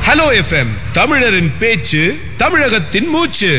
Hello FM தமிழரின் பேச்சு தமிழகத்தின் மூச்சு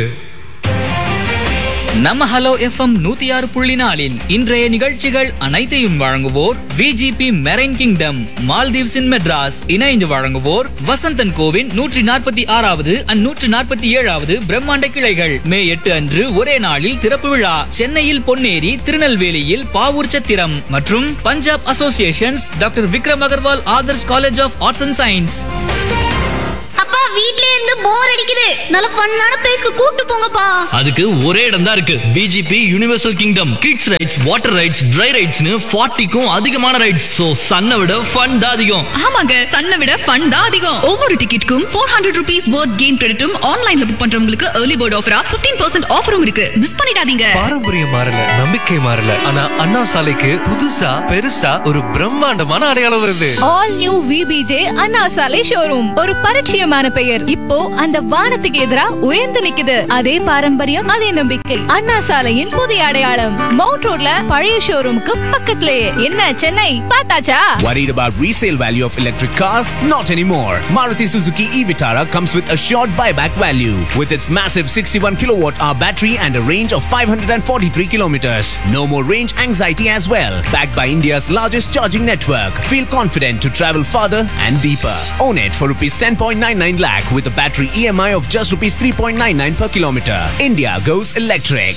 நம்ம ஹலோ எஃப்எம் நூத்தி ஆறு புள்ளி நாலின் இன்றைய நிகழ்ச்சிகள் அனைத்தையும் வழங்குவோர் விஜிபி மெரைன் கிங்டம் மால்தீவ்ஸின் மெட்ராஸ் இணைந்து வழங்குவோர் வசந்தன் கோவின் நூற்றி நாற்பத்தி ஆறாவது அண்ட் நூற்றி நாற்பத்தி ஏழாவது பிரம்மாண்ட கிளைகள் மே எட்டு அன்று ஒரே நாளில் திறப்பு விழா சென்னையில் பொன்னேரி திருநெல்வேலியில் பாவூர் சத்திரம் மற்றும் Punjab associations doctor Vikram Agarwal Adarsh college of arts and science அப்பா வீட்லயே இருந்து போர் அடிக்குது நல்ல ஃபன்னான பிளேஸ்க்கு கூட்டு போங்கப்பா அதுக்கு ஒரே இடம் தான் இருக்கு VGP universal kingdom kids rides water rides dry ரைட்ஸ்னு ஃபார்ட்டிக்கும் அதிகமான ரைட்ஸ் சோ சன்னை விட ஃபன் தான் அதிகம் ஆமாங்க சன்னை விட ஃபன் தான் அதிகம் ஒவ்வொரு டிக்கெட்டுக்கும் four hundred rupees board game கிரெடிட்டும் ஆன்லைன்ல புக் பண்றவங்களுக்கு ஏர்லி பேர்ட் ஆஃபரா 15% பர்சன்ட் ஆஃபரும் இருக்கு மிஸ் பண்ணிடாதீங்க பாரம்பரியம் மாறல நம்பிக்கை மாறல ஆனா அண்ணா சாலைக்கு புதுசா பெருசா ஒரு பிரம்மாண்டமான அடையாளம் வருது ஆல் நியூ விபிஜே அண்ணா சாலை ஷோரூம் ஒரு பரிச்சயமான பெயர் இப்போ அந்த வானத்துக்கு எதிரா உயர்ந்து நிக்குது அதே பாரம்பரியம் அதே நம்பிக்கை அண்ணா சாலையின் புதிய அடையாளம் மவுண்ட் ரோட்ல பழைய ஷோரூமுக்கு பக்கத்துலயே என்ன சென்னை பார்த்தாச்சா Worried about resale value of electric car? Not anymore. Maruti Suzuki e-Vitara comes with assured buyback value with its massive 61 kilowatt hour battery and a range of 543 kilometers. No more range anxiety as well. Backed by India's largest charging network. Feel confident to travel farther and deeper. Own it for rupees 10.99 lakh with a battery EMI of just rupees 3.99 per kilometer. India goes electric.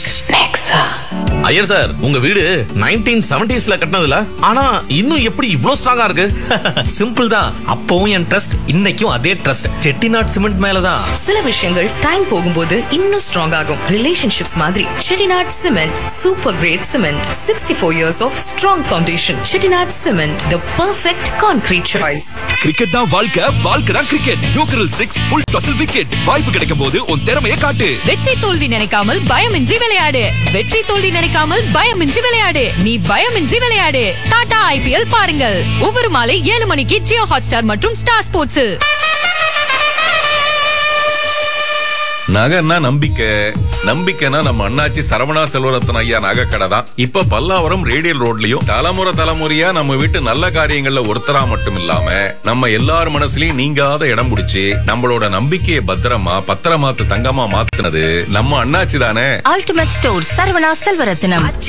Iyer sir உங்க வீடு nineteen செவன்டிஸ்ல கட்டினதுல ஆனா இன்னும் எப்படி இவ்ளோ ஸ்ட்ராங்கா இருக்கு simple தான் அப்பவும் என் ட்ரஸ்ட் இன்னைக்கும் அதே ட்ரஸ்ட் செட்டிநாட் சிமெண்ட் மேலதான் சில விஷயங்கள் டைம் போகும்போது இன்னும் ஸ்ட்ராங் ஆகும் ரிலேஷன்ஷிப்ஸ் மாதிரி Chettinad cement super great cement sixty four years of strong foundation Chettinad cement the perfect concrete choice cricket தான் வாழ்க்கை வாழ்க்கை தான் கிரிக்கெட் யோக்கரல் சிக்ஸ் ஃபுல் டொசல் விக்கெட் வாய்ப்பு கிடைக்கும் போது உன் திறமையை காட்டு வெற்றி தோல்வி நினைக்காமல் பயமின்றி விளையாடு வெற்றி தோல்வி நினைக்காமல் பயமின்றி விளையாடு நீ பயமின்றி விளையாடு டாடா ஐபிஎல் பாருங்கள் ஒவ்வொரு மாலை ஏழு மணிக்கு ஜியோ ஹாட்ஸ்டார் மற்றும் ஸ்டார் ஸ்போர்ட்ஸில் நகைன்னா நம்பிக்கை நம்பிக்கைனா நம்ம அண்ணாச்சி சரவணா செல்வரத்தன் ஐயா நகை கடை தான் இப்ப பல்லாவரம் ரேடியல் ரோட்லயும் தலைமுறை தலைமுறையா நம்ம வீட்டு நல்ல காரியங்கள்ல ஒருத்தரா மட்டும் இல்லாம நம்ம எல்லார் மனசுலயும் நீங்காத இடம் பிடிச்சி நம்மளோட நம்பிக்கையை பத்திரமா பத்திரமாத்து தங்கமா மாத்துனது நம்ம அண்ணாச்சி தானே அல்டிமேட் ஸ்டோர் சரவணா செல்வரத்தினம்